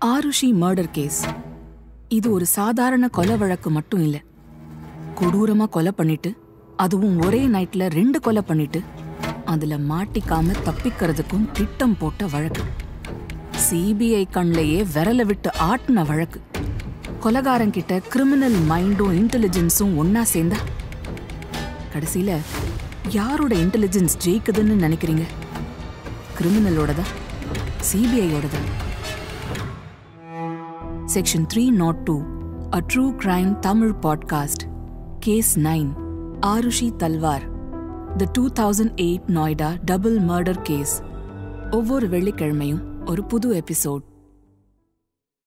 Aarushi murder case இது ஒரு சாதாரண கொலை வழக்கு மட்டும் இல்ல கொடூரமா கொலை பண்ணிட்டு அதுவும் ஒரே நைட்ல ரெண்டு கொலை பண்ணிட்டு அதுல மாட்டிக்காம தப்பிக்கிறதுக்கும் திட்டம் போட்ட வழக்கு சிபிஐ கண்லையே விரல விட்டு ஆட்டின வழக்கு கொலகாரங்கிட்ட கிரிமினல் மைண்டும் இன்டெலிஜென்ஸும் ஒன்னா சேர்ந்தா கடைசியில யாரோட இன்டெலிஜென்ஸ் ஜெயிக்குதுன்னு நினைக்கிறீங்க கிரிமினலோடதா சிபிஐயோடதா section three nought two a true crime Tamil podcast case nine Aarushi Talwar the two thousand eight Noida double murder case ஒவ்வொரு வெள்ளிக்கிழமையும் ஒரு புது எபிசோட்